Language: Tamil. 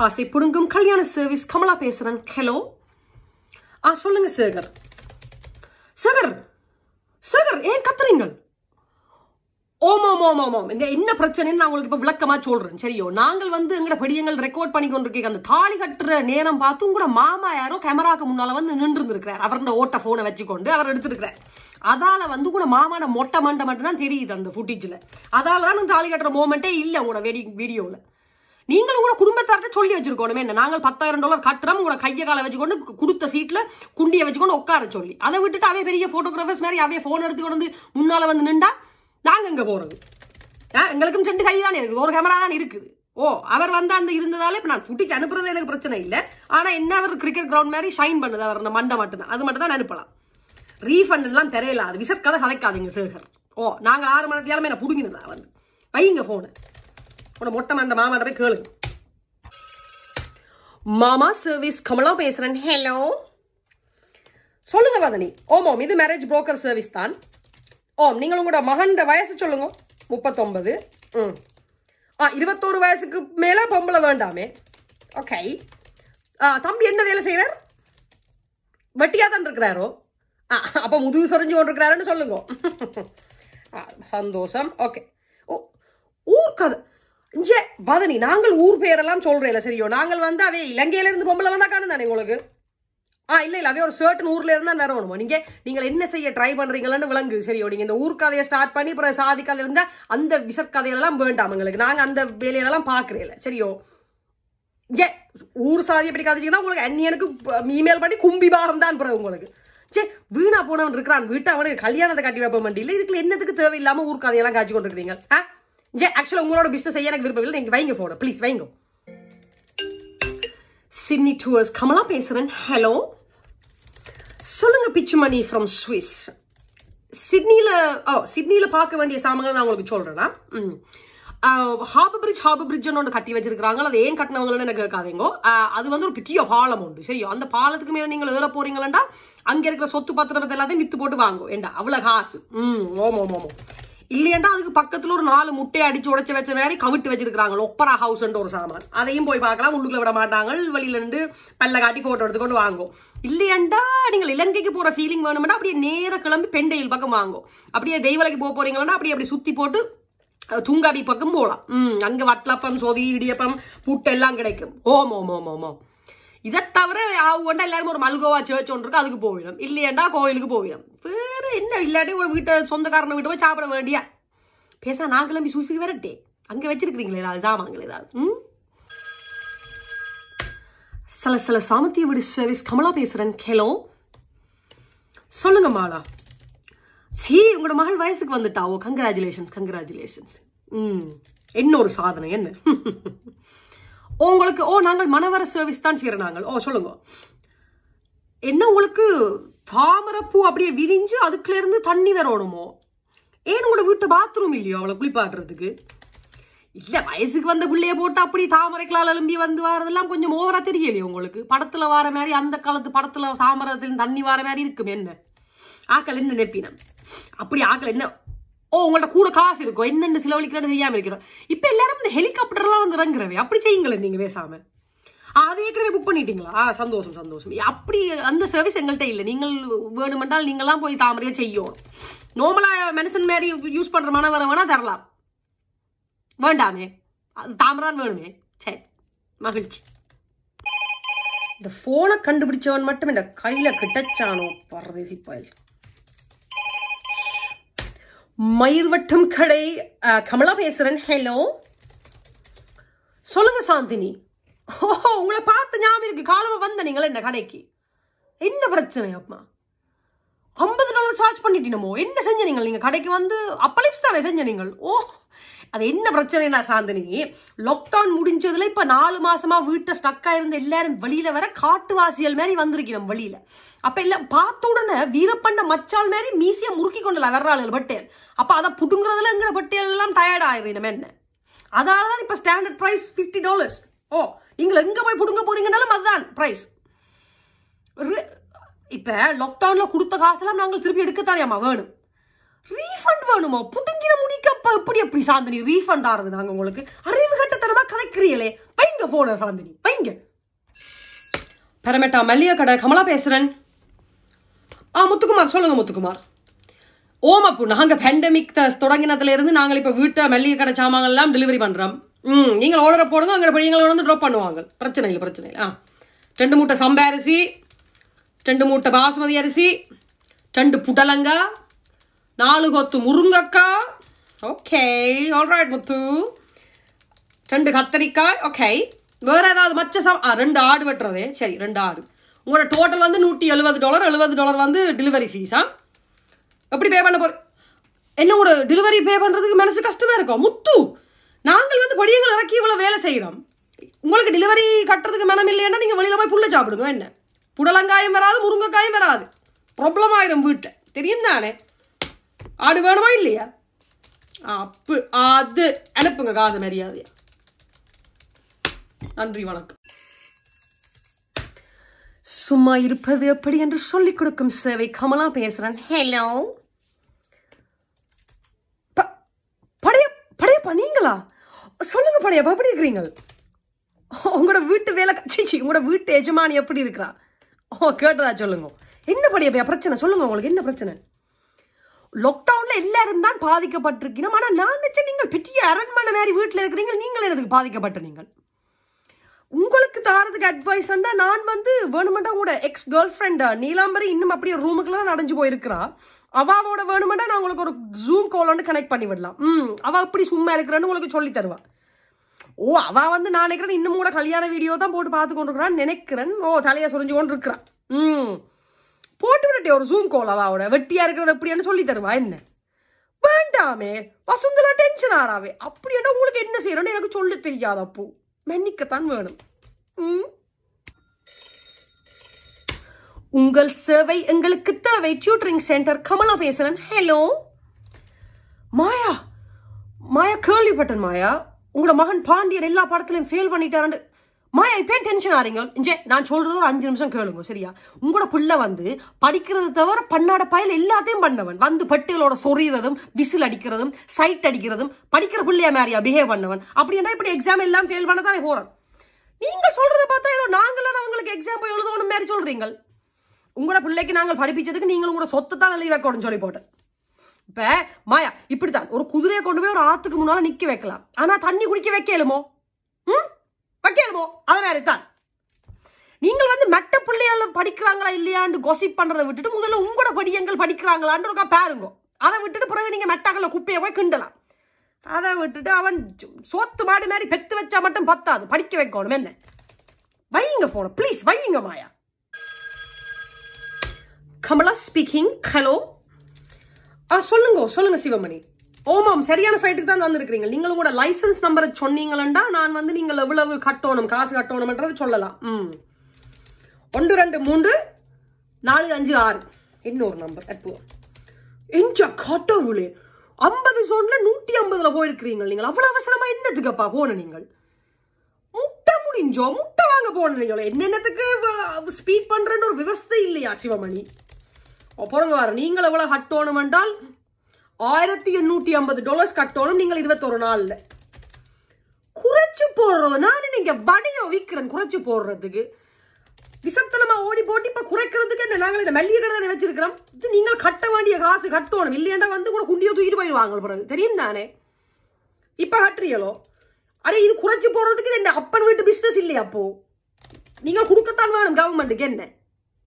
காசை புடுங்கும் கல்யாண சர்வீஸ் கமலா பேசுறேன் ஹலோ ஆ சொல்லுங்க சேகர் சேகர் சேகர் ஏன் கத்துறீங்கள் ஓம் ஓம் ஓம் ஓம் ஓம் இந்த என்ன பிரச்சனைன்னு நான் உங்களுக்கு இப்ப விளக்கமா சொல்றேன் சரியோ நாங்கள் வந்து எங்கட படியங்கள் ரெக்கார்ட் பண்ணி கொண்டிருக்கீங்க அந்த தாலி கட்டுற நேரம் பார்த்து உங்களோட மாமா யாரோ கேமராக்கு முன்னால வந்து நின்று இருக்கிறார் அவர் ஓட்ட போனை வச்சுக்கொண்டு அவர் எடுத்திருக்கிறார் அதால வந்து கூட மாமான மொட்டை மண்டை மட்டும் தான் தெரியுது அந்த ஃபுட்டேஜ்ல அதால தான் அந்த தாலி கட்டுற மோமெண்ட்டே இல்ல உங்களோட வெடி வீடியோல நீங்களும் கூட குடும்பத்தார்ட்ட சொல்லி வச்சிருக்கணும் என்ன நாங்கள் பத்தாயிரம் டாலர் கட்டுறோம் உங்களோட கையை காலை வச்சுக்கொண்டு கொடுத்த சீட்ல குண்டியை வச்சுக்கொண்டு உட்கார சொல்லி அதை விட்டுட்டு அவே பெரிய போட்டோகிராஃபர்ஸ் மாதிரி அவே போன் எடுத்துக்கொண்டு வந்து முன்னால வந்து நின்றா நாங்க எங்க போறது ஆ, எங்களுக்கும் ரெண்டு கை தானே இருக்குது ஒரு கேமரா தான் இருக்குது ஓ அவர் வந்து அந்த இருந்ததால இப்ப நான் ஃபுட்டேஜ் அனுப்புறது எனக்கு பிரச்சனை இல்லை ஆனா என்ன அவர் கிரிக்கெட் கிரவுண்ட் மாதிரி ஷைன் பண்ணுது அவர் அந்த மண்டை மட்டும் தான் அது மட்டும் தான் அனுப்பலாம் ரீஃபண்ட் எல்லாம் தெரியல அது விசட் கதை கதைக்காதீங்க சேகர் ஓ நாங்க ஆறு மணி நேரமே என்ன புடுங்கினதா வந்து வைங்க போனு உன மொட்டை மண்ட மாமாட்ட போய் கேளுங்க மாமா சர்வீஸ் கமலா பேசுறேன் ஹலோ சொல்லுங்க வதனி ஓம் ஓம் இது மேரேஜ் புரோக்கர் சர்வீஸ் தான் ஓம் நீங்கள் உங்களோட மகன்ட வயசு சொல்லுங்க முப்பத்தொன்பது ம் ஆ இருபத்தோரு வயசுக்கு மேல பொம்பளை வேண்டாமே ஓகே தம்பி என்ன வேலை செய்யறார் வெட்டியா தான் இருக்கிறாரோ ஆ அப்ப முதுகு சொரிஞ்சு கொண்டு இருக்கிறாருன்னு சொல்லுங்க ஆ, சந்தோஷம் ஓகே ஓ ஊர் கதை இஞ்சே வதனி நாங்கள் ஊர் பேரெல்லாம் சொல்றேன் சரியோ நாங்கள் வந்து அவே இலங்கையில இருந்து பொம்பளை வந்தா காணும் தானே உங்களுக்கு ஆ இல்ல இல்ல அவே ஒரு சர்டன் ஊர்ல இருந்தா வரணுமா நீங்க நீங்கள் என்ன செய்ய ட்ரை பண்றீங்களான்னு விளங்கு சரியோ நீங்க இந்த ஊர் கதையை ஸ்டார்ட் பண்ணி அப்புறம் சாதி கதை இருந்தா அந்த விசட் கதையெல்லாம் வேண்டாம் எங்களுக்கு நாங்க அந்த வேலையெல்லாம் பாக்குறேன் சரியோ ஏ ஊர் சாதி எப்படி கதைச்சிங்கன்னா உங்களுக்கு அந்நியனுக்கு இமெயில் பண்ணி கும்பி பாகம் தான் பிறகு உங்களுக்கு சே வீணா போனவன் இருக்கிறான் வீட்டை அவனுக்கு கல்யாணத்தை கட்டி வைப்ப மாட்டில இதுக்குள்ள என்னத்துக்கு தேவையில்லாம ஊர் கதையெல்லாம் காய்ச்சி கொண்டு இருக்கிறீங்க ஆ ஜே ஆக்சுவலா உங்களோட பிசினஸ் செய்ய எனக்கு விருப்பம் இல்லை நீங்க வைங்க போன ப்ளீஸ் வைங்க சிட்னி டூர்ஸ் கமலா பேசுறேன் ஹலோ சொல்லுங்க பிச்சுமணி ஃப்ரம் ஸ்விஸ் சிட்னில ஓ சிட்னில பார்க்க வேண்டிய சாமான்கள் நான் உங்களுக்கு சொல்றேன்னா ம் ஹார்பர் பிரிட்ஜ் ஹார்பர் பிரிட்ஜ் ஒன்று கட்டி வச்சிருக்காங்க அது ஏன் கட்டினவங்கன்னு எனக்கு கேட்காதீங்க ஆஹ் அது வந்து ஒரு பெரிய பாலம் உண்டு சரி அந்த பாலத்துக்கு மேல நீங்கள் ஏற போறீங்களா அங்க இருக்கிற சொத்து பத்திரத்தை எல்லாத்தையும் வித்து போட்டு வாங்கும் ஏண்டா அவ்வளவு காசு ம் ஓம் ஓம் ஓம் இல்லையாண்டா அதுக்கு பக்கத்துல ஒரு நாலு முட்டையை அடிச்சு உடைச்சு வச்ச மாதிரி கவிட்டு வச்சிருக்காங்க ஒப்பரா ஹவுஸ் ஒரு சாமான் அதையும் போய் பார்க்கலாம் உள்ளுக்குள்ள விட மாட்டாங்க வெளியில இருந்து பல்ல காட்டி போட்டோ எடுத்துக்கொண்டு வாங்கும் இல்லையாண்டா நீங்கள் இலங்கைக்கு போற ஃபீலிங் வேணும்னா அப்படியே நேர கிளம்பி பெண்டையில் பக்கம் வாங்கும் அப்படியே தெய்வலைக்கு போக போறீங்களா அப்படியே அப்படி சுத்தி போட்டு அஹ், தூங்காடி பக்கம் போகலாம் ம் அங்க வட்டலப்பம் சொதி இடியப்பம் புட்டு எல்லாம் கிடைக்கும் ஓம் ஓம் ஓம் ஓம் ஓம் இதை தவிர அவங்க எல்லாரும் ஒரு மல்கோவா சர்ச் ஒன்று இருக்கு அதுக்கு போயிடும் இல்லையாண்டா கோயிலுக்கு போயிடும் வேற என்ன இல்லாட்டி ஒரு வீட்டை சொந்தக்காரனை வீட்டு போய் சாப்பிட வேண்டியா பேச நான் கிளம்பி சூசிக்கு வரட்டே அங்க வச்சிருக்கிறீங்களே ஏதாவது சாமான்கள் ஏதாவது ம் சில சில சாமத்திய வீடு சர்வீஸ் கமலா பேசுறேன் ஹலோ சொல்லுங்க மாலா சீ உங்களோட மகள் வயசுக்கு வந்துட்டாவோ கங்க்ராச்சுலேஷன்ஸ் கங்க்ராச்சுலேஷன்ஸ் ம் என்ன ஒரு சாதனை என்ன உங்களுக்கு ஓ நாங்கள் மனவர சர்வீஸ் தான் செய்யறோம் நாங்கள் ஓ சொல்லுங்க என்ன உங்களுக்கு தாமரைப்பூ அப்படியே விரிஞ்சு அதுக்குள்ள இருந்து தண்ணி வரணுமோ ஏன் உங்களோட வீட்டு பாத்ரூம் இல்லையோ அவளை குளிப்பாட்டுறதுக்கு இல்ல வயசுக்கு வந்த பிள்ளைய போட்டு அப்படி தாமரைக்கலால் எழும்பி வந்து வாரதெல்லாம் கொஞ்சம் ஓவரா தெரியலையே உங்களுக்கு படத்துல வார மாதிரி அந்த காலத்து படத்துல தாமரத்தில் தண்ணி வார மாதிரி இருக்கும் என்ன ஆக்கள் என்ன நெப்பினம் அப்படி ஆக்கள் என்ன ஓ உங்கள்ட்ட கூட காசு இருக்கும் என்னென்ன செலவழிக்கிறேன்னு தெரியாம இருக்கிறோம் இப்ப எல்லாரும் இந்த ஹெலிகாப்டர் எல்லாம் வந்து இறங்குறவே அப்படி செய்யுங்களேன் நீங்க பேசாம ஆ, அது ஏற்கனவே புக் பண்ணிட்டீங்களா ஆ, சந்தோஷம் சந்தோஷம் அப்படி அந்த சர்வீஸ் எங்கள்கிட்ட இல்லை நீங்கள் வேணுமென்றால் நீங்களாம் போய் தாமரையா செய்யும் நார்மலா மெடிசன் மாதிரி யூஸ் பண்ற மனவரம் வேணா தரலாம் வேண்டாமே அது தாமரான் வேணுமே சரி மகிழ்ச்சி இந்த போனை கண்டுபிடிச்சவன் மட்டும் இந்த கையில கிட்டச்சானோ பரதேசி பயல் மயிர்வட்டம் கடை அஹ், கமலா பேசுறேன் ஹலோ சொல்லுங்க சாந்தினி ஓஹோ உங்களை பார்த்து ஞாபகம் இருக்கு காலமா வந்த நீங்களா இந்த கடைக்கு என்ன பிரச்சனை அப்பா ஐம்பது டாலர் சார்ஜ் பண்ணிட்டீனமோ என்ன செஞ்ச நீங்கள் நீங்க கடைக்கு வந்து அப்பலிப்ஸ் தானே செஞ்ச நீங்கள் ஓ அது என்ன பிரச்சனைனா சாந்தினி லாக்டவுன் முடிஞ்சதுல இப்ப நாலு மாசமா வீட்டை ஸ்டக் ஆயிருந்த எல்லாரும் வெளியில வர காட்டுவாசியல் மாதிரி வந்திருக்கிறோம் வெளியில அப்ப எல்லாம் பார்த்த உடனே வீரப்பண்ட மச்சால் மாதிரி மீசியா முறுக்கி கொண்டல வர்றாள் பட்டேல் அப்ப அதை புடுங்குறதுலங்கிற பட்டியல் எல்லாம் டயர்ட் ஆயிருது நம்ம என்ன அதால தான் இப்ப ஸ்டாண்டர்ட் பிரைஸ் 50 டாலர்ஸ் ஓ நீங்கள் எங்க போய் புடுங்க போறீங்கனாலும் அதுதான் பிரைஸ் இப்ப லாக்டவுன்ல கொடுத்த காசெல்லாம் நாங்கள் திருப்பி எடுக்கத்தானேம்மா வேணும் ரீஃபண்ட் வேணுமா புதுங்கின முடிக்கப்ப எப்படி எப்படி சாந்தினி ரீஃபண்ட் ஆறது நாங்க உங்களுக்கு அறிவு கட்டத்தனமா கதைக்கிறீங்களே வைங்க போன சாந்தினி வைங்க வைங்க பெரமெட்டா மல்லிகை கடை கமலா பேசுறேன் ஆ முத்துக்குமார் சொல்லுங்க முத்துக்குமார் ஓமப்பு நாங்கள் பேண்டமிக் தொடங்கினதுல இருந்து நாங்கள் இப்போ வீட்டை மல்லிகை கடை சாமான்கள் எல்லாம் டெலிவரி பண்ணுறோம் ம் நீங்கள் ஆர்டரை போடுங்க அங்கே போய் எங்களை வந்து ட்ராப் பண்ணுவாங்க பிரச்சனை இல்லை பிரச்சனை இல்லை ஆ ரெண்டு மூட்டை சம்பா அரிசி ரெண்டு மூட்டை பாசுமதி அரிசி ரெண்டு புடலங்கா நாலு கொத்து முருங்கக்காய் ஓகே ஆல்ரைட் முத்து ரெண்டு கத்தரிக்காய் ஓகே வேற ஏதாவது மச்ச சம் ஆ ரெண்டு ஆடு வெட்டுறதே சரி ரெண்டு ஆடு உங்களோட டோட்டல் வந்து நூற்றி எழுபது டாலர் எழுபது டாலர் வந்து டெலிவரி ஃபீஸா எப்படி பே பண்ண போற என்ன ஒரு டெலிவரி பே பண்ணுறதுக்கு மனசு கஷ்டமா இருக்கும் முத்து நாங்கள் வந்து படியங்கள் இறக்கி இவ்வளோ வேலை செய்கிறோம் உங்களுக்கு டெலிவரி கட்டுறதுக்கு மனம் இல்லைன்னா நீங்கள் வெளியில் போய் புல்ல சாப்பிடுங்க என்ன புடலங்காயும் வராது முருங்கைக்காயும் வராது ப்ராப்ளம் ஆயிரும் வீட்டை தெரியும் தானே ஆடு வேணுமா இல்லையா அப்பு அது அனுப்புங்க காசு மரியாதையா நன்றி வணக்கம் சும்மா இருப்பது எப்படி என்று சொல்லிக் கொடுக்கும் சேவை கமலா பேசுறேன் ஹலோ படைய படையப்பா நீங்களா சொல்லுங்க படையப்பா எப்படி இருக்கிறீங்க உங்களோட வீட்டு வேலை சிச்சி உங்களோட வீட்டு எஜமானி எப்படி இருக்கிறா ஓ கேட்டதா சொல்லுங்க என்ன படையப்பா பிரச்சனை சொல்லுங்க உங்களுக்கு என்ன பிரச்சனை லாக்டவுன்ல எல்லாரும் தான் பாதிக்கப்பட்டிருக்கணும் ஆனா நான் நினைச்சேன் நீங்கள் பெரிய அரண்மனை மாதிரி வீட்டில் இருக்கிறீங்க நீங்கள் எனக்கு பாதிக்கப்பட்ட நீங்கள் உங்களுக்கு தாரதுக்கு அட்வைஸ் நான் வந்து வேணுமெண்டா உங்களோட எக்ஸ் கேர்ள் ஃப்ரெண்டா நீலாம்பரி இன்னும் அப்படியே ரூமுக்குள்ள தான் அடைஞ்சு போயிருக்கிறா அவாவோட வேணுமெண்டா நான் உங்களுக்கு ஒரு ஜூம் கால் வந்து கனெக்ட் பண்ணி விடலாம் ம் அவ எப்படி சும்மா இருக்கிறேன்னு உங்களுக்கு சொல்லி தருவா ஓ அவ வந்து நான் நினைக்கிறேன் இன்னும் கூட கல்யாண வீடியோ தான் போட்டு பார்த்து கொண்டிருக்கிறான்னு நினைக்கிறேன் ஓ தலையை சொரிஞ்சு கொண்டு இருக்கிறான் ம் போட்டு விடட்டே ஒரு ஜூம் கால் அவாவோட வெட்டியா இருக்கிறது எப்படின்னு சொல்லி தருவா என்ன வேண்டாமே வசுந்தலா டென்ஷன் ஆறாவே அப்படின்னா உங்களுக்கு என்ன செய்யறோன்னு எனக்கு சொல்ல தெரியாது அப்போ மன்னிக்கத்தான் வேணும் ம். உங்கள் சேவை எங்களுக்கு தேவை டியூட்டரிங் சென்டர் கமலா பேசுறேன் ஹலோ மாயா மாயா கேள்விப்பட்டேன் மாயா உங்களோட மகன் பாண்டியன் எல்லா படத்துலயும் ஃபெயில் பண்ணிட்டாரு மாயா இப்போ டென்ஷன் ஆறீங்க இஞ்சே நான் சொல்றது ஒரு அஞ்சு நிமிஷம் கேளுங்க சரியா உங்களோட பிள்ளை வந்து படிக்கிறது தவிர பன்னாட பயல் எல்லாத்தையும் பண்ணவன் வந்து பட்டியலோட சொறியறதும் விசில் அடிக்கிறதும் சைட் அடிக்கிறதும் படிக்கிற பிள்ளையா மாதிரியா பிஹேவ் பண்ணவன் அப்படின்னா இப்படி எக்ஸாம் எல்லாம் ஃபெயில் பண்ண தானே போறேன் நீங்க சொல்றத பார்த்தா ஏதோ நாங்களாம் அவங்களுக்கு எக்ஸாம் போய் எழுதணும் மாதிரி சொல்றீங்க உங்களோட பிள்ளைக்கு நாங்கள் படிப்பிச்சதுக்கு நீங்களும் கூட சொத்தை தான் எழுதி வைக்கணும்னு சொல்லி போட்டேன் இப்ப மாயா இப்படித்தான் ஒரு குதிரையை கொண்டு போய் ஒரு ஆத்துக்கு முன்னால நிக்க வைக்கலாம் ஆனா தண்ணி குடிக்க வைக்கலுமோ ம் வைக்கலுமோ அது மாதிரி தான் நீங்கள் வந்து மெட்ட பிள்ளையால படிக்கிறாங்களா இல்லையான்னு கொசிப் பண்றதை விட்டுட்டு முதல்ல உங்களோட படியங்கள் படிக்கிறாங்களான்னு இருக்கா பாருங்க அதை விட்டுட்டு பிறகு நீங்க மெட்டாக்கல்ல குப்பையை போய் கிண்டலாம் அதை விட்டுட்டு அவன் சோத்து மாடு மாதிரி பெத்து வச்சா மட்டும் பத்தாது படிக்க வைக்கணும் என்ன வையுங்க போன ப்ளீஸ் வையுங்க மாயா கமலா ஸ்பீக்கிங் ஹலோ ஆ சொல்லுங்க சொல்லுங்க சிவமணி ஓமாம் சரியான சைட்டுக்கு தான் வந்திருக்கிறீங்க நீங்கள் உங்களோட லைசன்ஸ் நம்பரை சொன்னீங்களா நான் வந்து நீங்கள் எவ்வளவு கட்டணும் காசு கட்டணும்ன்றது சொல்லலாம் ம் ஒன்று ரெண்டு மூன்று நாலு அஞ்சு ஆறு இன்னொரு நம்பர் எப்போ எஞ்சா கடவுளே ஐம்பது ஜோன்ல நூற்றி ஐம்பதுல போயிருக்கிறீங்க நீங்கள் அவ்வளவு அவசரமா என்னத்துக்குப்பா போன நீங்கள் முட்டை முடிஞ்சோ முட்டை வாங்க போன நீங்கள் என்னென்னத்துக்கு ஸ்பீட் பண்றேன்னு ஒரு விவஸ்தை இல்லையா சிவமணி அப்புறங்க வர நீங்கள் எவ்வளவு கட்டணும் என்றால் ஆயிரத்தி எண்ணூற்றி ஐம்பது டாலர்ஸ் கட்டணும் நீங்கள் இருபத்தொரு நாள்ல குறைச்சு போடுறது நான் நீங்க வடையோ விற்கிறேன் குறைச்சு போடுறதுக்கு விசத்தனமா ஓடி போட்டு இப்ப குறைக்கிறதுக்கு என்ன நாங்கள் இந்த மல்லிகை கடை தானே வச்சிருக்கிறோம் இது நீங்கள் கட்ட வேண்டிய காசு கட்டணும் இல்லையாண்டா வந்து கூட குண்டியோ தூக்கிட்டு போயிடுவாங்க பிறகு தெரியும் தானே இப்ப கட்டுறீங்களோ அடே இது குறைச்சு போடுறதுக்கு இது என்ன அப்பன் வீட்டு பிசினஸ் இல்லையா அப்போ நீங்கள் கொடுக்கத்தான் வேணும் கவர்மெண்ட்டுக்கு என்ன